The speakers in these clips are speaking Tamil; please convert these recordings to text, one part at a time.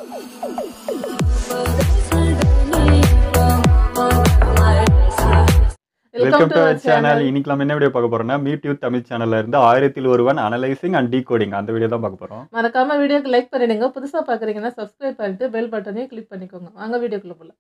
வெல்கம் டு சேனல் இன்னைக்கு நம்ம என்ன வீடியோ பார்க்க போறோம்னா மீட் யூ தமிழ் சேனல்ல இருந்து Aayirathil Oruvan analysing and decoding அந்த வீடியோ தான் பார்க்க போறோம் மறக்காம வீடியோக்கு லைக் பண்ணிடுங்க புதுசா பாக்குறீங்கன்னா சப்ஸ்கிரைப் பண்ணிட்டு பெல் பட்டனையும் கிளிக் பண்ணிக்கோங்க வாங்க வீடியோக்குள்ள போலாம்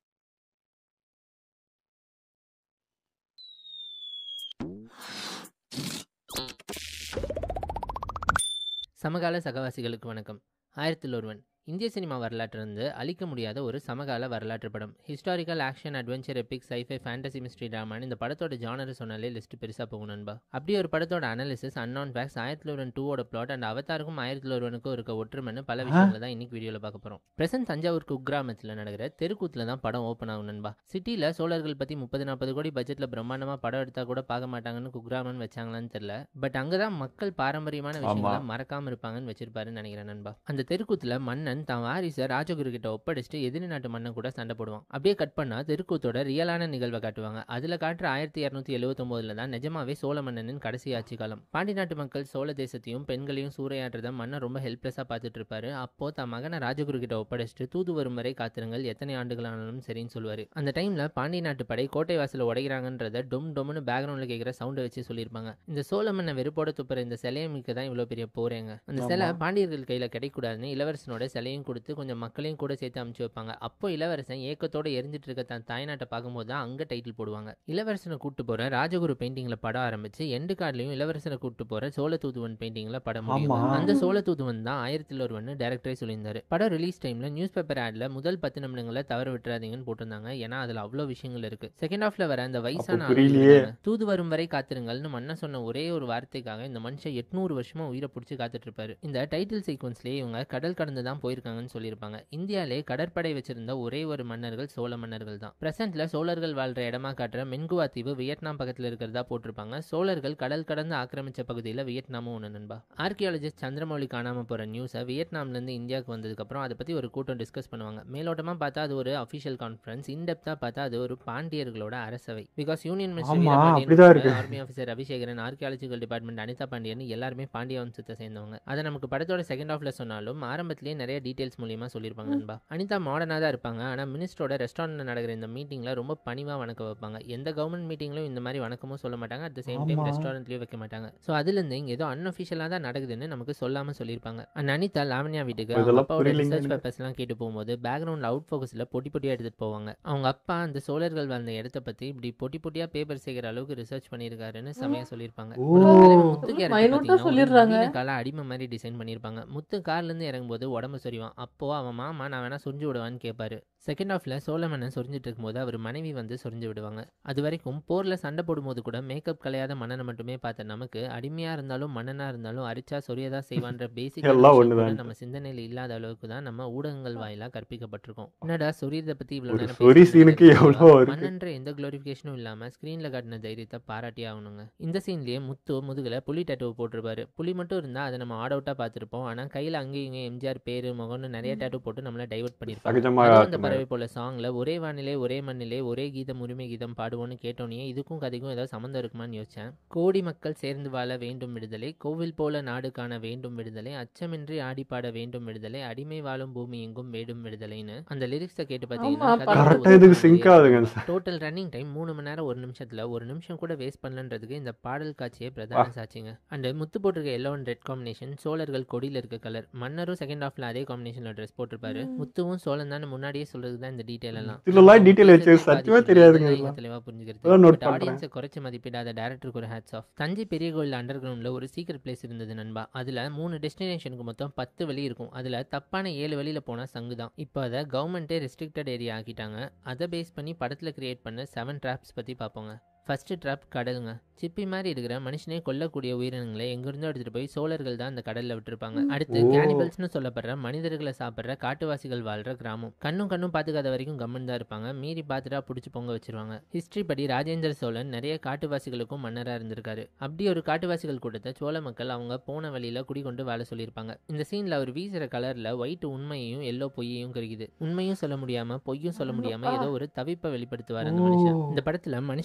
சமகால சகவாசிகளுக்கு வணக்கம் ஆயிரத்தில் ஒருவன் இந்திய சினிமா வரலாற்றிலிருந்து அழிக்க முடியாத ஒரு சமகால வரலாற்று படம் historical action adventure epic sci-fi fantasy mystery ட்ராமான்னு இந்த படத்தோட ஜானர் சொன்னாலே லிஸ்ட் பெருசாக போகும் நண்பா அப்படி ஒரு படத்தோட அனாலிசிஸ் அன்னான் ஃபேக்ஸ் ஆயிரத்தில் ஒருவன் டூவோட பிளாட் அண்ட் அவதாருக்கும் ஆயிரத்தில் ஒருவனுக்கும் இருக்க ஒற்றுமைன்னு பல விஷயங்களை தான் இன்னைக்கு வீடியோவில் பார்க்க போகிறோம் பிரசன்ட் தஞ்சாவூர் குக்கிராமத்தில் நடக்கிற தெருக்கூத்தில் தான் படம் ஓப்பன் ஆகும் நண்பா சிட்டியில் சோழர்கள் பற்றி முப்பது நாற்பது கோடி பட்ஜெட்டில் பிரம்மாண்டமாக படம் எடுத்தால் கூட பார்க்க மாட்டாங்கன்னு குக்கிராமன் வச்சாங்களான்னு தெரியல பட் அங்கே தான் மக்கள் பாரம்பரியமான விஷயங்களை மறக்காம இருப்பாங்கன்னு வச்சிருப்பாருன்னு நினைக்கிறேன் நண்பா அந்த தெருக்கூத்துல மன்னன் தான் வாரிசை ராஜகுரு கிட்ட ஒப்படைச்சிட்டு எதிரி நாட்டு மன்னன் கூட சண்டை போடுவான் அப்படியே கட் பண்ணா தெருக்கூத்தோட ரியலான நிகழ்வை காட்டுவாங்க அதுல காட்டுற ஆயிரத்தி இரநூத்தி எழுவத்தொன்பதுல தான் நிஜமாவே சோழ மன்னனின் கடைசி ஆட்சி காலம் பாண்டி நாட்டு மக்கள் சோழ தேசத்தையும் பெண்களையும் சூறையாடுறத மன்னன் ரொம்ப ஹெல்ப்லெஸ்ஸா பார்த்துட்டு இருப்பாரு அப்போ தன் மகனை ராஜகுரு கிட்ட ஒப்படைச்சிட்டு தூது வரும் வரை காத்திருங்கள் எத்தனை ஆண்டுகளானாலும் சரின்னு சொல்லுவாரு அந்த டைம்ல பாண்டி நாட்டு படை கோட்டை வாசல உடைகிறாங்கன்றத டொம் டொம்னு பேக்ரவுண்ட்ல கேட்கிற சவுண்டை வச்சு சொல்லியிருப்பாங்க இந்த சோழ மன்ன வெறுப்போட துப்புற இந்த சிலையை மிக்க தான் இவ்வளவு பெரிய போறேங்க அந்த சிலை ஆமா. பாண்டியர்கள் கையில கிடைக்கூடாதுன்னு இளவரசனோட சிலையும் கொடுத்து கொஞ்சம் மக்களையும் கூட சேர்த்து அமுச்சு வைப்பாங்க அப்போ இளவரசன் ஏக்கத்தோட எரிஞ்சிட்டு இருக்க தன் தாய்நாட்டை பார்க்கும்போது தான் அங்க டைட்டில் போடுவாங்க இளவரசனை கூட்டு போற ராஜகுரு பெயிண்டிங்ல படம் ஆரம்பிச்சு எண்டு கார்ட்லயும் இளவரசனை கூட்டு போற சோழ தூதுவன் பெயிண்டிங்ல படம் முடியும் ஆமா. அந்த சோழ தூதுவன் தான் ஆயிரத்தில் ஒருவன் டேரக்டரே சொல்லியிருந்தாரு படம் ரிலீஸ் டைம்ல நியூஸ் பேப்பர் ஆட்ல முதல் பத்து நிமிடங்களை தவற விட்டுறாதீங்கன்னு போட்டிருந்தாங்க ஏன்னா அதுல அவ்வளவு விஷயங்கள் இருக்கு செகண்ட் ஹாஃப்ல வர அந்த வயசான ஆளுங்க புரியலையே. இருக்காங்க. தூது வரும் வரை காத்திருங்கள்னு மன்னன் சொன்ன ஒரே ஒரு வார்த்தைக்காக இந்த மனுஷன் எட்நூறு வருஷமா உயிரை பிடிச்சி காத்துட்டு இருப்பாரு இந்த டைட்டில் சீக்வன்ஸ்லேயே இவங்க கடல் கடந்து தான் போயிருக்காங்கன்னு சொல்லியிருப்பாங்க இந்தியாவிலே கடற்படை வச்சிருந்த ஒரே ஒரு மன்னர்கள் சோழ மன்னர்கள் தான் பிரசன்ட்ல சோழர்கள் வாழ்ற இடமா காட்டுற மென்குவா தீவு வியட்நாம் பக்கத்துல இருக்கிறதா போட்டிருப்பாங்க சோழர்கள் கடல் கடந்து ஆக்கிரமிச்ச பகுதியில் வியட்நாமும் ஒன்று நண்பா ஆர்கியாலஜிஸ்ட் சந்திரமௌலி காணாம போற நியூஸை வியட்நாம்ல இருந்து இந்தியாவுக்கு வந்ததுக்கு அப்புறம் அதை பத்தி ஒரு கூட்டம் டிஸ்கஸ் பண்ணுவாங்க மேலோட்டமா பார்த்தா அது ஒரு அஃபிஷியல் கான்ஃபரன்ஸ் இன்டெப்தா பார்த்தா அது ஒரு பாண்டியர்களோட அரசவை பிகாஸ் யூனியன் ஆமா, அப்படிதான் இருக்கு. Army officer Abhishekaran archaeological department Anitha Pandiyan எல்லாருமே பாண்டிய வம்சத்தை சேர்ந்தவங்க அதை நமக்கு படத்தோட செகண்ட் ஹாஃப்ல சொன்னாலும் ஆரம்பத்திலேயே நிறைய டீடைல்ஸ் மூலியமா சொல்லியிருப்பாங்க நண்பா அனிதா மாடர்னா தான் இருப்பாங்க ஆனா மினிஸ்டரோட ரெஸ்டாரண்ட்ல நடக்கிற இந்த மீட்டிங்ல ரொம்ப பணிவா வணக்க வைப்பாங்க எந்த கவர்மெண்ட் மீட்டிங்லயும் இந்த மாதிரி வணக்கமும் சொல்ல மாட்டாங்க அட் த சேம் டைம் ஆமா. ரெஸ்டாரண்ட்லயும் வைக்க மாட்டாங்க ஸோ அதுல இருந்து இங்க ஏதோ அன்அஃபிஷியலா தான் நடக்குதுன்னு நமக்கு சொல்லாம சொல்லியிருப்பாங்க அண்ட் அனிதா லாவண்யா வீட்டுக்கு அவங்க இதெல்லாம் அப்பாவோட புரியலைங்க ரிசர்ச் எனக்கு. பேப்பர்ஸ் எல்லாம் கேட்டு போகும்போது பேக்ரவுண்ட்ல அவுட் ஃபோக்கஸ்ல பொட்டி பொட்டியா எடுத்துட்டு போவாங்க அவங்க அப்பா அந்த சோழர்கள் வாழ்ந்த இடத்த பத்தி இப்படி பொட்டி பொட்டியா பேப்பர் சேர்க்கிற அளவுக்கு ரிசர்ச் பண்ணியிருக்காருன்னு செமையா சொல்லியிருப்பாங்க ஓ. ஒரு தலைவன் முத்து கேரக்டர் Minute ஆ பார்த்தீங்கன்னா ஒரு சொல்லிடுறாங்க. நவீன கால அடிமை மாதிரி டிசைன் பண்ணியிருப்பாங்க முத்து கார்ல இருந்து இறங்கும்போது உடம்பு சொரிவான் அப்போ அவன் மாமா நான் வேணா சொரிஞ்சு விடுவான்னு கேட்பாரு செகண்ட் ஹாஃப்ல சோழ மன்னன் சொரிஞ்சிட்டு இருக்கும்போது அவர் மனைவி வந்து சொரிஞ்சு விடுவாங்க அது வரைக்கும் போர்ல சண்டை போடும்போது கூட மேக்கப் கலையாத மன்னனை மட்டுமே பார்த்த நமக்கு அடிமையா இருந்தாலும் மன்னனா இருந்தாலும் அரிச்சா சொரியதா செய்வான்ற பேசிக் எல்லாம் ஒண்ணுதான். நம்ம சிந்தனையில இல்லாத அளவுக்கு தான் நம்ம ஊடகங்கள் வாயிலா கற்பிக்கப்பட்டிருக்கோம் என்னடா சொரியதை பத்தி இவ்வளவு ஒரு நேரம் சொறி பேசிட்டு சீனுக்கு இருக்கீங்க. எவ்வளோ இருக்கு. மன்னன்ற எந்த குளோரிஃபிகேஷனும் இல்லாம ஸ்கிரீன்ல காட்டின தைரியத்தை பாராட்டி ஆகணுங்க இந்த சீன்லயே முத்து முதுகுல புலி டேட்டூ போட்டிருப்பாரு புலி மட்டும் இருந்தா அதை நம்ம ஆட் அவுட்டா பார்த்திருப்போம் ஆனா கையில அங்கேயும் இங்கே எம்ஜிஆர் பேரு முகம்னு நிறைய டேட்டூ போட்டு நம்மள டைவர்ட் பண்ணிருப்பாங்க சகஜமா அதுவும் அந்த ஆக்குனாரு. பறவை போல சாங்ல ஒரே வானிலை ஒரே மண்ணிலே ஒரே கீதம் உரிமை கீதம் பாடுவோன்னு கேட்டோன்னே இதுக்கும் கதைக்கும் ஏதாவது சம்மந்தம் இருக்குமான்னு யோசிச்சேன் கோடி மக்கள் சேர்ந்து வாழ வேண்டும் விடுதலை கோவில் போல நாடு காண வேண்டும் விடுதலை அச்சமின்றி ஆடி பாட வேண்டும் விடுதலை அடிமை வாழும் பூமி எங்கும் வேண்டும் விடுதலைன்னு அந்த லிரிக்ஸை கேட்டு ஆமா, கரெக்டா இதுக்கு sync ஆகுதுங்க சார். டோட்டல் ரன்னிங் டைம் மூணு மணி நேரம் ஒரு நிமிஷத்துல ஒரு நிமிஷம் கூட வேஸ்ட் பண்ணலன்றதுக்கு இந்த பாடல் காட்சியே பிரதான சாட்சிங்க அண்ட் முத்து போட்டிருக்க எல்லோ அண்ட் ரெட் காம்பினேஷன் சோழர்கள் கொடியில இருக்க கலர் மன்னரும் செகண்ட் ஹாஃப்ல அதே காம்பினேஷன்ல ட்ரெஸ் போட்டிருப்பாரு முத்துவும் சோழன் தான் முன்னாடியே சொல்றது தான் இந்த டீடைல் எல்லாம் இதுலலாம் detail வச்சு பாதி சத்தியமா புரியுது, தெரியாதுங்க இதெல்லாம் இதெல்லாம். தெளிவா இப்பதான் புரிஞ்சுக்கிறது note பட் பண்றேன். ஆடியன்ஸை குறைச்சு மதிப்பிடாத டேரக்டருக்கு ஒரு ஹேட்ஸ் ஆஃப் தஞ்சை பெரிய கோயில் அண்டர் கிரவுண்ட்ல ஒரு சீக்ரெட் பிளேஸ் இருந்தது நண்பா அதுல மூணு டெஸ்டினேஷனுக்கு மொத்தம் பத்து வழி இருக்கும் அதுல தப்பான ஏழு வழியில போனா சங்கு தான் இப்போ அதை கவர்மெண்ட்டே ரெஸ்ட்ரிக்டட் ஏரியா ஆக்கிட்டாங்க அதை பேஸ் பண்ணி படத்துல கிரியேட் பண்ண செவன் ட்ராப்ஸ் பத்தி பார்ப்போங்க ஃபர்ஸ்ட் ட்ராப் கடலுங்க சிப்பி மாதிரி இருக்கிற மனுஷனே கொல்லக்கூடிய உயிரினங்களை எங்கிருந்தோ எடுத்துட்டு போய் சோழர்கள் தான் அந்த கடல்ல விட்டுருப்பாங்க அடுத்து ஓ. கேனிபல்ஸ்னு சொல்லப்படுற மனிதர்களை சாப்பிட்ற காட்டுவாசிகள் வாழ்ற கிராமம் கண்ணும் கண்ணும் பார்த்துக்காத வரைக்கும் கம்மன் தான் இருப்பாங்க மீறி பார்த்துட்டா பிடிச்சி பொங்க வச்சிருவாங்க ஹிஸ்டரி படி ராஜேந்திர சோழன் நிறைய காட்டுவாசிகளுக்கும் மன்னராக இருந்திருக்காரு அப்படி ஒரு காட்டுவாசிகள் கூட்டத்தை சோழ மக்கள் அவங்க போன வழியில குடிகொண்டு வாழ சொல்லியிருப்பாங்க இந்த சீன்ல அவர் வீசுற கலர்ல ஒயிட் உண்மையையும் எல்லோ பொய்யையும் குறிக்குது உண்மையும் சொல்ல முடியாம பொய்யும் சொல்ல முடியாம ஏதோ ஒரு தவிப்பை வெளிப்படுத்துவார் அந்த மனுஷன் ஓ. இந்த படத்துல மனுஷங்களை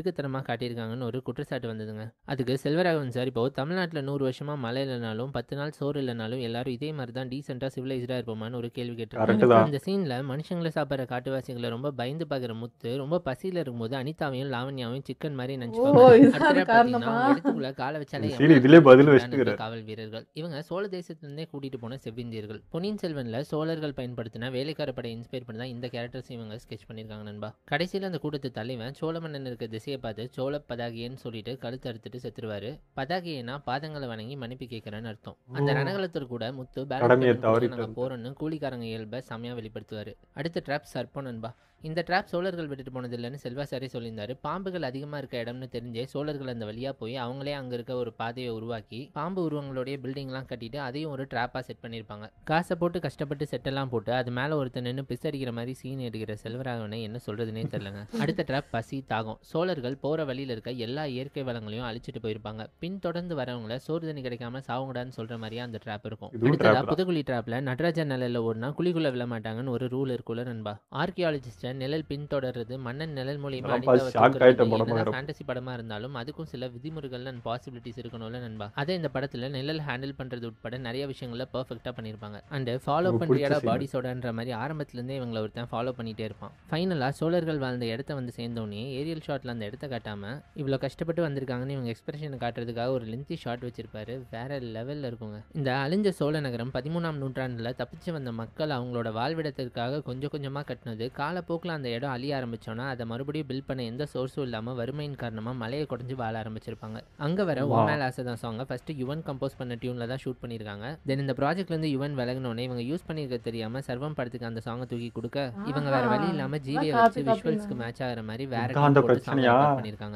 கிறுக்குத்தனமாக காட்டியிருக்காங்கன்னு ஒரு குற்றச்சாட்டு வந்ததுங்க அதுக்கு செல்வராகவன் சார் இப்போ தமிழ்நாட்டில் நூறு வருஷமா மழை இல்லைனாலும் பத்து நாள் சோறு இல்லைனாலும் எல்லாரும் இதே மாதிரி தான் டீசெண்டாக சிவிலைஸ்டாக இருப்போமான்னு ஒரு கேள்வி Correct கேட்டிருக்காங்க தான். இந்த சீனில் மனுஷங்களை சாப்பிட்ற காட்டுவாசிகளை ரொம்ப பயந்து பார்க்குற முத்து ரொம்ப பசியில் இருக்கும்போது அனிதாவையும் லாவண்யாவையும் சிக்கன் மாதிரி நினச்சி ஓ, இதுதான் காரணமா? இடத்துக்குள்ள காலை வச்சாலே இந்த scene இதுலயே பதில் எவ்வளவு வச்சுட்டுக்கிறாரு. காவல் வீரர்கள் இவங்க சோழ தேசத்திலிருந்தே கூட்டிட்டு போன செவ்விந்தியர்கள் பொன்னியின் செல்வன்ல சோழர்கள் பயன்படுத்தின வேலைக்கார படை இன்ஸ்பயர் பண்ணி தான் இந்த கேரக்டர்ஸ் இவங்க ஸ்கெச் பண்ணியிருக்காங்க நண்பா கடைசியில் அந்த கூட்டத்து தலைவன் சோழ மன்னன் இருக்க திசையை பார்த்து சோழ பதாகியன்னு சொல்லிட்டு கழுத்து அறுத்துட்டு செத்துருவாரு பதாகியனா பாதங்களை வணங்கி மன்னிப்பு கேட்கறேன்னு அர்த்தம் அந்த ஓ. ரணகலத்தில் கூட முத்து கடமையை பேலன்ஸ் தவறிட்டாரு. நாங்கள் போறோம்னு கூலிக்காரங்க இயல்பை செம்மையா வெளிப்படுத்துவாரு அடுத்த ட்ராப் சர்ப்பம் நண்பா இந்த ட்ராப் சோழர்கள் விட்டுட்டு போனது இல்லைன்னு செல்வா சாரே சொல்லியிருந்தாரு பாம்புகள் அதிகமாக இருக்க இடம்னு தெரிஞ்சே சோழர்கள் அந்த வழியாக போய் அவங்களே அங்கே இருக்க ஒரு பாதையை உருவாக்கி பாம்பு உருவங்களுடைய பில்டிங்லாம் கட்டிட்டு அதையும் ஒரு ட்ராப்பாக செட் பண்ணியிருப்பாங்க காசை போட்டு கஷ்டப்பட்டு செட்டெல்லாம் போட்டு அது மேலே ஒருத்தர் நின்று பிஸ் அடிக்கிற மாதிரி சீன் எடுக்கிற செல்வராகவனை என்ன சொல்றதுனே தெரியலங்க அடுத்த ட்ராப் பசி தாகம் சோழர்கள் போகிற வழியில் இருக்க எல்லா இயற்கை வளங்களையும் அழிச்சிட்டு போயிருப்பாங்க பின்தொடர்ந்து வரவங்கள சோறு தண்ணி கிடைக்காம சாவுங்கடான்னு சொல்ற மாதிரியே அந்த ட்ராப் இருக்கும் இதுவும் அடுத்ததா trap தான். புதுக்குழி ட்ராப்ல நடராஜர் நிழல்ல ஓடினா குழிக்குள்ள விழ மாட்டாங்கன்னு ஒரு ரூல் இருக்குள்ள நண்பா ஆர்கியாலஜிஸ்ட நிழல் பின்தொடர்றது மன்னன் நிழல் மூலியமா அதெல்லாம் பார்த்து shock ஆயிட்ட படமா இருக்கும். ஃபேண்டசி படமா இருந்தாலும் அதுக்கும் சில விதிமுறைகள் அண்ட் பாசிபிலிட்டிஸ் இருக்கணும்ல நண்பா அதே இந்த படத்துல நிழல் ஹேண்டில் பண்றது உட்பட நிறைய விஷயங்கள பெர்ஃபெக்ட்டா பண்ணிருப்பாங்க அண்ட் ஃபாலோ எனக்கு பண்றியாடா பிடிச்ச scene. பாடி சோடான்ற மாதிரி ஆரம்பத்துல இருந்தே இவங்களை ஒருத்தன் ஃபாலோ பண்ணிட்டே இருப்பான் ஃபைனலா சோழர்கள் வாழ்ந்த இடத்த வந்து சேர்ந்தோடனே ஏரியல் ஷாட்ல அந்த இடத்த காட்டாம இவ்வளோ கஷ்டப்பட்டு வந்திருக்காங்கன்னு இவங்க எக்ஸ்பிரஷனை காட்டுறதுக்காக ஒரு லென்த்தி ஷாட் வச்சிருப்பாரு வேற லெவல்ல இருக்குங்க இந்த அழிஞ்ச சோழ நகரம் பதிமூணாம் நூற்றாண்டுல தப்பிச்சு வந்த மக்கள் அவங்களோட வாழ்விடத்திற்காக கொஞ்சம் கொஞ்சமா கட்டினது காலப்போக்கில் அந்த இடம் அழிய ஆரம்பிச்சோன்னா அதை மறுபடியும் பில்ட் பண்ண எந்த சோர்ஸும் இல்லாம வறுமையின் காரணமா மலையை குறைஞ்சு வாழ ஆரம்பிச்சிருப்பாங்க அங்க வர Wow. ஓமேல் ஆசை சாங்கை ஃபர்ஸ்ட் யுவன் கம்போஸ் பண்ண டியூன்ல தான் ஷூட் பண்ணியிருக்காங்க தென் இந்த ப்ராஜெக்ட்ல இருந்து யுவன் விலகினோடனே இவங்க யூஸ் பண்ணியிருக்க தெரியாம சர்வம் படத்துக்கு அந்த சாங்கை தூக்கி கொடுக்க இவங்க வேற வழி இல்லாம ஜிவியை copy, வச்சு copy விஷுவல்ஸ்க்கு தான். மேட்ச் ஆகிற மாதிரி வேற இதான் அந்த tune போட்டு song பிரச்சனையா? record பண்ணியிருக்காங்க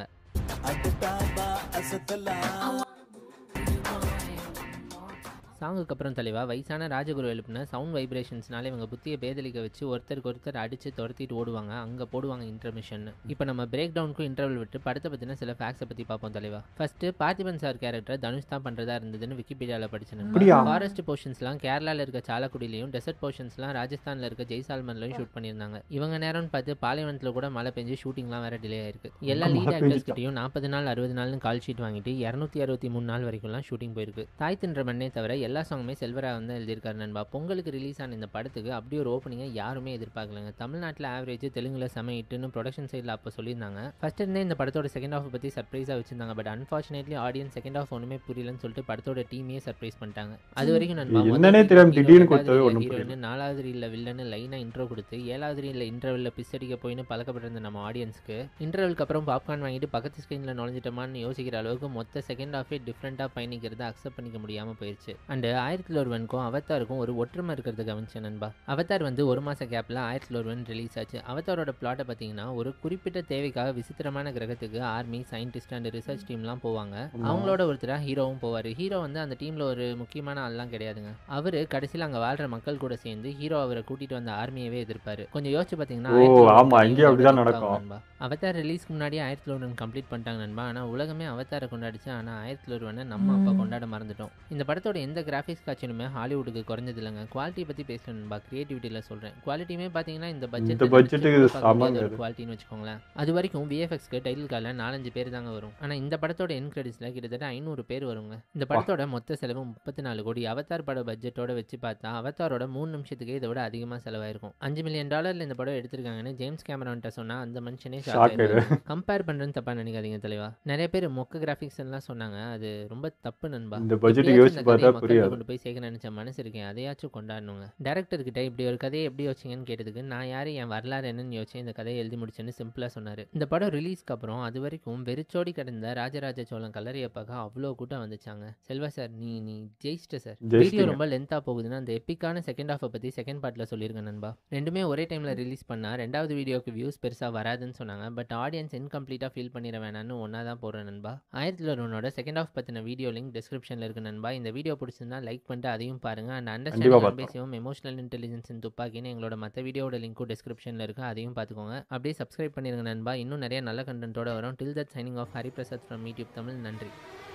சாங்குக்கு அப்புறம் தலைவா வயசான ராஜகுரு எழுப்பின சவுண்ட் வைப்ரேஷன்ஸ்னால இவங்க புத்தியை பேதலிக்க வச்சு ஒருத்தருக்கு ஒருத்தர் அடிச்சு துரத்திட்டு ஓடுவாங்க அங்கே போடுவாங்க இன்டர்மிஷன் இப்போ நம்ம பிரேக் டவுனுக்கும் இன்டர்வல் விட்டு படத்தை பற்றின சில ஃபேக்ஸை பற்றி பார்ப்போம் தலைவா first Parthiban sir character Dhanush தான் பண்ணுறதா இருந்ததுன்னு விக்கிபீடியாவில் படிச்சேன் அப்படியா? ஃபாரஸ்ட் போர்ஷன்ஸ்லாம் கேரளாவில் இருக்க சாலக்குடியிலையும் டெசர்ட் போர்ஷன்ஸ்லாம் ராஜஸ்தானில் இருக்க ஜெய்சால்மன்லையும் ஷூட் பண்ணியிருந்தாங்க இவங்க நேரம்னு பார்த்து பாலைவனத்தில் கூட மழை பெஞ்சு ஷூட்டிங்லாம் வேற டிலே ஆயிருக்கு எல்லா மழை லீட் பெஞ்சுச்சா? ஆக்டர்ஸ் கிட்டயும் நாற்பது நாள் அறுபது நாள்னு கால் ஷீட் வாங்கிட்டு இரநூத்தி அறுபத்தி மூணு நாள் வரைக்கும்லாம் ஷூட்டிங் போயிருக்கு தாய் தின்ற மண்ணே தவிர எல்லா சாங்குமே செல்வராகவன் தான் எழுதியிருக்காரு நண்பா பொங்கலுக்கு ரிலீஸ் ஆன இந்த படத்துக்கு அப்படி ஒரு ஓப்பனிங்கை யாருமே எதிர்பார்க்கலங்க தமிழ்நாட்டில் ஆவரேஜ் தெலுங்குல செம ஹிட்டுன்னு ப்ரொடக்ஷன் சைடில் அப்போ சொல்லியிருந்தாங்க ஃபர்ஸ்ட் இருந்தே இந்த படத்தோட செகண்ட் ஹாஃப் பற்றி சர்ப்ரைஸாக வச்சிருந்தாங்க but unfortunately audience second half ஒன்றுமே புரியலன்னு சொல்லிட்டு படத்தோட டீமே சர்ப்ரைஸ் பண்ணிட்டாங்க அது வரைக்கும் நண்பா இது முதல் என்னன்னே reel தெரியாம hero, திடீர்னு ரெண்டாவது கொடுத்தது reel ஒண்ணும் heroine, புரியல. நாலாவது ரீல்ல வில்லன்னு லைனாக இன்ட்ரோ கொடுத்து ஏழாவது ரீல்ல இன்டர்வெல்ல பிஸ் அடிக்க போயின்னு பழக்கப்பட்டிருந்த நம்ம ஆடியன்ஸ்க்கு இன்டர்வெலுக்கு அப்புறம் பாப்கார்ன் வாங்கிட்டு பக்கத்து ஸ்க்ரீனில் நுழைஞ்சிட்டோமான்னு யோசிக்கிற அளவுக்கு மொத்த செகண்ட் ஹாஃபே டிஃப்ரெண்ட்டாக பயணிக்கிறத அக்செப்ட் பண்ணிக்க முடியாமல் போயிடுச்சு அண்ட் ஆயிரத்தில் ஒருவனுக்கும் அவத்தாருக்கும் ஒரு ஒற்றுமை இருக்கிறத கவனிச்சேன் நண்பா அவதார் வந்து ஒரு மாத கேப்பில் ஆயிரத்தில் ஒருவன் ரிலீஸ் ஆச்சு அவதாரோட பிளாட்டை பார்த்தீங்கன்னா ஒரு குறிப்பிட்ட தேவைக்காக விசித்திரமான கிரகத்துக்கு ஆர்மி சயின்டிஸ்ட் அண்ட் ரிசர்ச் டீம்லாம் போவாங்க ஆமா. அவங்களோட ஒருத்தராக ஹீரோவும் போவார் ஹீரோ வந்து அந்த டீமில் ஒரு முக்கியமான ஆள்லாம் கிடையாதுங்க அவர் கடைசியில் அங்கே வாழ்கிற மக்கள் கூட சேர்ந்து ஹீரோ அவரை கூட்டிகிட்டு வந்த ஆர்மியவே எதிர்ப்பாரு கொஞ்சம் யோசிச்சு பார்த்தீங்கன்னா ஓ, ஆயிரத்தி தொள்ளாயிரத்தி ஆமா, இங்கேயும் அப்படிதான் தொண்ணூறு நடக்கும். நண்பா அவதார் ரிலீஸ்க்கு முன்னாடி ஆயிரத்தி ஒன்று கம்ப்ளீட் பண்ணிட்டாங்க நண்பா ஆனால் உலகமே அவதாரை கொண்டாடிச்சு ஆனால் ஆயிரத்தி ஒருவனை நம்ம அப்பா ம். கொண்டாட மறந்துட்டோம் இந்த படத்தோட எந்த கிராஃபிக்ஸ் காட்சியுமே ஹாலிவுட்டுக்கு குறைஞ்சது இல்லைங்க குவாலிட்டி பற்றி பேசணும் நண்பா கிரியேட்டிவிட்டியில் சொல்கிறேன் குவாலிட்டியுமே பார்த்தீங்கன்னா இந்த பட்ஜெட் இந்த budgetக்கு இது சமங்க ஒரு இது. குவாலிட்டின்னு வச்சுக்கோங்களேன் அது வரைக்கும் விஎஃப்எக்ஸ்க்கு டைட்டில் காலில் நாலஞ்சு பேர் தாங்க வரும் ஆனால் இந்த படத்தோட என் கிரெடிட்ஸில் கிட்டத்தட்ட ஐநூறு பேர் வருங்க இந்த படத்தோட மொத்த செலவு முப்பத்தி நாலு கோடி அவதார் பட பட்ஜெட்டோட வச்சு பார்த்தா அவதாரோட மூணு நிமிஷத்துக்கே இதை விட அதிகமாக செலவாயிருக்கும் அஞ்சு மில்லியன் டாலர்ல இந்த படம் எடுத்திருக்காங்கன்னு ஜேம்ஸ் கேமரான்ட்ட சொன்னா அந்த மனுஷனே Shock ஷாக் ஆயிடு. கம்பேர் பண்ணுறேன்னு தப்பா நினைக்காதீங்க தலைவா நிறைய பேர் மொக்க கிராஃபிக்ஸ் எல்லாம் சொன்னாங்க அது ரொம்ப தப்பு நண்பா இந்த budget எப்படியாச்சும் யோசிச்சு இந்த பார்த்தா கதையை மக்கள்கிட்ட புரியாது. கொண்டு போய் சேர்க்க நினைச்ச மனசு இருக்கேன் அதையாச்சும் கொண்டாடணுங்க டேரக்டர் கிட்ட இப்படி ஒரு கதையை எப்படி யோசிச்சீங்கன்னு கேட்டதுக்கு நான் யாரு என் வரலாறு என்னன்னு யோசிச்சு இந்த கதையை எழுதி முடிச்சேன்னு சிம்பிளா சொன்னாரு இந்த படம் ரிலீஸ்க்கு அப்புறம் அது வரைக்கும் வெறிச்சோடி கிடந்த ராஜராஜ சோழன் கல்லறையை பார்க்க அவ்வளோ கூட்டம் வந்துச்சாங்க செல்வா சார் நீ நீ ஜெயிச்சிட்ட சார் வீடியோ ஜெயிச்சிட்டீங்க. ரொம்ப லென்த்தாக போகுதுன்னா அந்த எப்பிக்கான செகண்ட் ஹாஃபை பற்றி செகண்ட் பார்ட்டில் சொல்லியிருக்கேன் நண்பா ரெண்டுமே ஒரே டைமில் ரிலீஸ் பண்ணால் ரெண்டாவது வீடியோக்கு வியூஸ் பெருசாக வராதுன்னு சொன்னாங்க பட் ஆடியன்ஸ் இன்கம்ப்ளீட்டாக ஃபீல் பண்ணிட வேணாம்னு ஒன்றா தான் போடுறேன் நண்பா ஆயிரத்தி ஒருவனோட செகண்ட் ஹாஃப் பற்றின வீடியோ லிங்க் டிஸ்கிரிப்ஷனில் இருக்கு நண்பா இந்த வீடியோ பிடிச்சிருந்தா லைக் பண்ணிட்டு அதையும் பாருங்க அண்ட் கண்டிப்பா அண்டர்ஸ்டாண்டிங் பார்த்தோம். அன்பேசியும் எமோஷனல் இன்டெலிஜென்ஸ் துப்பாக்கின்னு எங்களோட மற்ற வீடியோட லிங்க்கும் டிஸ்கிரிப்ஷனில் இருக்கு அதையும் பார்த்துக்கோங்க அப்படியே சப்ஸ்கிரைப் பண்ணிருங்க நண்பா இன்னும் நிறைய நல்ல கண்டென்ட்டோட வரும் till that signing off Hariprasad from YouTube Tamil நன்றி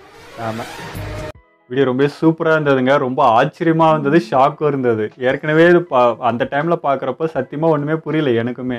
ஆமா வீடியோ ரொம்ப சூப்பரா இருந்ததுங்க ரொம்ப ஆச்சரியமா இருந்தது ஷாக்கும் இருந்தது ஏற்கனவே இது பா- அந்த டைம்ல பாக்குறப்ப சத்தியமா ஒண்ணுமே புரியல எனக்குமே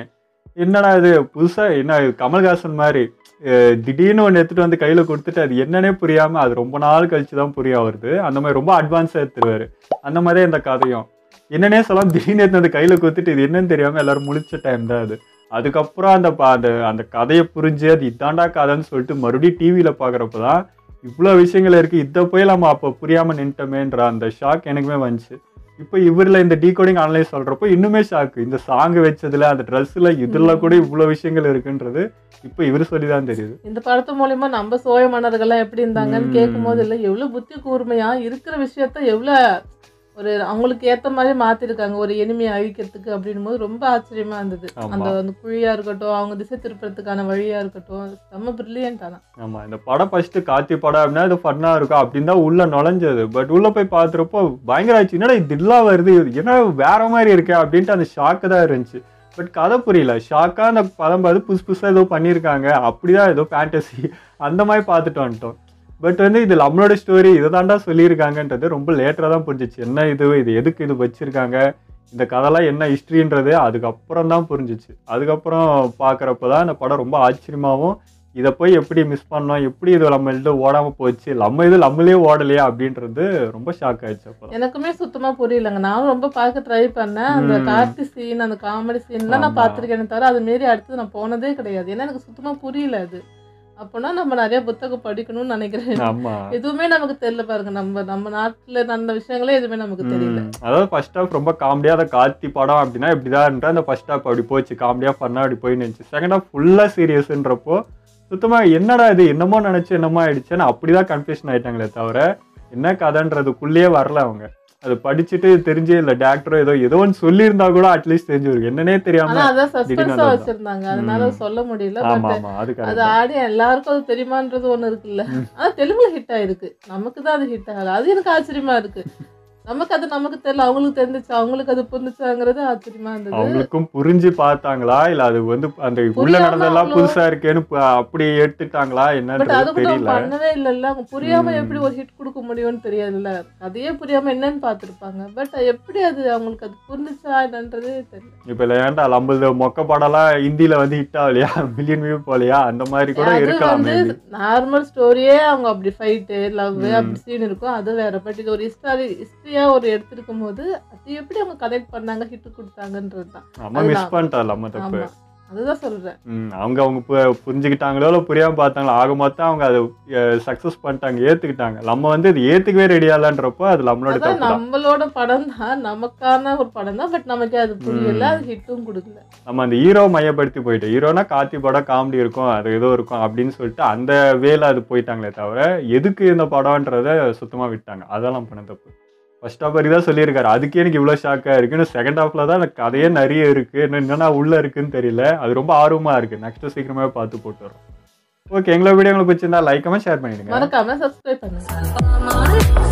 என்னடா இது புதுசா என்ன இது கமல்ஹாசன் மாதிரி அஹ் திடீர்னு ஒன்று எடுத்துட்டு வந்து கையில கொடுத்துட்டு அது என்னன்னே புரியாம அது ரொம்ப நாள் கழிச்சு தான் புரிய வருது அந்த மாதிரி ரொம்ப அட்வான்ஸா எடுத்துருவாரு அந்த மாதிரியே இந்த கதையும் என்னன்னே சொல்லலாம் திடீர்னு எடுத்து வந்து கையில கொடுத்துட்டு இது என்னன்னு தெரியாம எல்லாரும் முழிச்ச டைம் தான் அது அதுக்கப்புறம் அந்த ப- அந்த அந்த கதையை புரிஞ்சு அது இதாண்டா கதைன்னு சொல்லிட்டு மறுபடியும் டிவியில பாக்குறப்ப தான் இவ்வளோ விஷயங்கள் இருக்கு இதை போய் நம்ம அப்போ புரியாம நின்ட்டோமேன்ற அந்த ஷாக் எனக்குமே வந்துச்சு இப்போ இவரில் இந்த டீகோடிங் அனலைஸ் சொல்றப்போ இன்னுமே ஷாக்கு இந்த சாங் வச்சதுல அந்த ட்ரெஸ்ஸில் இதுல கூட இவ்வளோ விஷயங்கள் இருக்குன்றது இப்போ இவர் சொல்லி தான் தெரியுது இந்த படத்து மூலியமா நம்ம சோழ மன்னர்கள்லாம் எப்படி இருந்தாங்கன்னு ம். கேட்கும் போது இல்லை எவ்வளவு புத்தி கூர்மையா இருக்கிற விஷயத்த எவ்வளவு ஒரு அவங்களுக்கு ஏத்த மாதிரி மாத்திருக்காங்க ஒரு எளிமையை அழிக்கிறதுக்கு அப்படின்னும் போது ரொம்ப ஆச்சரியமா இருந்தது ஆமா. அந்த அந்த குழியா இருக்கட்டும் அவங்க திசை திருப்புறதுக்கான வழியா இருக்கட்டும் செம்ம பிரில்லியன்ட் ஆனா ஆமா இந்த படம் ஃபர்ஸ்ட் காத்தி படம் அப்படின்னா இது ஃபன்னா இருக்கும் அப்படின்னு தான் உள்ள நுழைஞ்சது பட் உள்ள போய் பார்த்துறப்போ பயங்கர ஆச்சு என்னடா இது இதெல்லாம் வருது இது என்ன வேற மாதிரி இருக்கே அப்படின்ட்டு அந்த ஷாக்கு தான் இருந்துச்சு பட் கதை புரியல ஷாக்கா அந்த படம் பார்த்து புதுசு புதுசா ஏதோ பண்ணியிருக்காங்க அப்படிதான் ஏதோ ஃபேண்டசி அந்த மாதிரி பார்த்துட்டு வந்துட்டோம் பட் வந்து இது நம்மளோட ஸ்டோரி இதை தாண்டா சொல்லியிருக்காங்கன்றது ரொம்ப லேட்டராக தான் புரிஞ்சிச்சு என்ன இது இது எதுக்கு இது வச்சிருக்காங்க இந்த கதைலாம் என்ன ஹிஸ்ட்ரின்றது அதுக்கப்புறம் தான் புரிஞ்சிச்சு அதுக்கப்புறம் பார்க்குறப்ப தான் இந்த படம் ரொம்ப ஆச்சரியமாகவும் இதை போய் எப்படி மிஸ் பண்ணோம் எப்படி இது நம்ம இது ஓடாம போச்சு நம்ம இது நம்மளே ஓடலையா அப்படின்றது ரொம்ப ஷாக் ஆயிடுச்சு அப்போ எனக்குமே சுத்தமா புரியலங்க நானும் ரொம்ப பார்க்க ட்ரை பண்ணேன் அந்த ம். கார்த்தி சீன் அந்த காமெடி சீன்லாம் நான் ஆமா. பார்த்துருக்கேனே தவிர அது மாரி அடுத்து நான் போனதே கிடையாது ஏன்னா எனக்கு சுத்தமா புரியல அது அப்போனா நம்ம நிறைய புத்தகம் படிக்கணும்னு நினைக்கிறேன் ஆமா எதுவுமே நமக்கு தெரியல பாருங்க நம்ம நம்ம நாட்டுல நடந்த விஷயங்களே எதுவுமே நமக்கு தெரியல ம். அதாவது ஃபர்ஸ்ட் ஹாஃப் ரொம்ப காமெடியா அந்த கார்த்தி படம் அப்படின்னா இப்படிதான் அந்த ஃபர்ஸ்ட் ஹாஃப் அப்படி போச்சு காமெடியா ஃபன்னா அப்படி போய் நினைச்சு செகண்ட் ஹாஃப் ஃபுல்லா சீரியஸ்ன்றப்போ சுத்தமா என்னடா இது என்னமோ நினைச்சு என்னமோ ஆயிடுச்சுன்னு அப்படிதான் கன்ஃபியூஷன் ஆயிட்டாங்களே தவிர என்ன கதைன்றதுக்குள்ளேயே வரல அவங்க அது படிச்சுட்டு தெரிஞ்சு இல்ல டாக்டரோ ஏதோ ஏதோ ஒன்று சொல்லியிருந்தா கூட அட்லீஸ்ட் தெரிஞ்சிருக்கு என்னன்னே தெரியாம ஆனா அதான் திடீர்னு சஸ்பென்ஸா அதான். வச்சிருந்தாங்க அதனால ம். சொல்ல முடியல ஆமா பட் ஆமா அது அது correct. ஆடி எல்லாருக்கும் அது தெரியுமான்றது ஒண்ணு இருக்குல்ல ம். ஆனா தெலுங்குல ஹிட் ஆயிருக்கு நமக்கு தான் அது ஹிட் ஆகல அது எனக்கு ஆச்சரியமா இருக்கு நமக்கு அது நமக்கு தெரியல அவங்களுக்கு தெரிஞ்சிச்சு அவங்களுக்கு அது புரிஞ்சுச்சாங்கிறது ஆச்சரியமா இருந்தது அவங்களுக்கும் புரிஞ்சு பார்த்தாங்களா இல்ல அது வந்து அந்த உள்ள புரியாம நடந்ததெல்லாம் அவ்வளோ- புதுசா இருக்கேன்னு ப- அப்படி எடுத்துட்டாங்களா பட் அது என்னன்றது கூட அவங்க தெரியல பண்ணவே இல்லைல்ல அவங்க புரியாம ம். எப்படி ஒரு ஹிட் கொடுக்க முடியும்னு தெரியாதுல்ல அதையே புரியாம என்னன்னு பார்த்திருப்பாங்க பட் எப்படி அது அவங்களுக்கு அது புரிஞ்சுச்சா என்னன்றதே தெரியல இப்ப இல்ல ஏன்டா நம்மளது மொக்க படம்லாம் ஹிந்தில வந்து ஹிட் ஆகலையா மில்லியன் வியூ போலையா அந்த மாதிரி கூட அது இருக்கலாம் வந்து maybe. நார்மல் ஸ்டோரியே அவங்க அப்படி ஃபைட்டு லவ் ம். அப்படி சீன் இருக்கும் அது வேற பட் இது ஒரு ஹிஸ்டாரி ஹிஸ்டரியா ஒரு எடுத்திருக்கும் போது அது எப்படி அவங்க கனெக்ட் பண்ணாங்க ஹிட் கொடுத்தாங்கன்றது தான் நம்ம மிஸ் அதுதான். பண்ணிட்டோம் நம்ம தப்பு ஆமா அதுதான் சொல்றேன் ம், அவங்க அவங்க பு- புரிஞ்சுக்கிட்டாங்களோ இல்ல புரியாம பார்த்தாங்களோ ஆக மொத்தம் அவங்க அதை சக்சஸ் பண்ணிட்டாங்க ஏத்துக்கிட்டாங்க நம்ம வந்து இது ஏத்துக்கவே ரெடியா இல்லன்றப்போ அது நம்மளோட அதான் தப்பு தான் நம்மளோட படம் தான் நமக்கான ஒரு படம் தான் பட் நமக்கு அது புரியல ம். அது ஹிட்டும் கொடுக்கல நம்ம அந்த ஹீரோ மையப்படுத்தி போயிட்டு ஹீரோனா காத்தி படம் காமெடி இருக்கும் அது ஏதோ இருக்கும் அப்படின்னு சொல்லிட்டு அந்த வேல அது போயிட்டாங்களே தவிர எதுக்கு இந்த படம்ன்றத சுத்தமா விட்டாங்க அதெல்லாம் பண்ண தப்பு ஃபர்ஸ்ட் ஹாஃப் வரைக்கும் தான் சொல்லியிருக்காரு அதுக்கே எனக்கு இவ்வளோ ஷாக்காக இருக்கு இன்னும் செகண்ட் ஹாஃப்ல தான் எனக்கு கதையே நிறைய இருக்கு இன்னும் என்னென்ன உள்ள இருக்குன்னு தெரியல அது ரொம்ப ஆர்வமா இருக்கு நெக்ஸ்ட் சீக்கிரமாவே பார்த்து போட்டு வரோம் ஓகே எங்களோட வீடியோ உங்களுக்கு பிடிச்சிருந்தா லைக் கமெண்ட் ஷேர் பண்ணிடுங்க மறக்காம சப்ஸ்கிரைப் பண்ணுங்க Mama,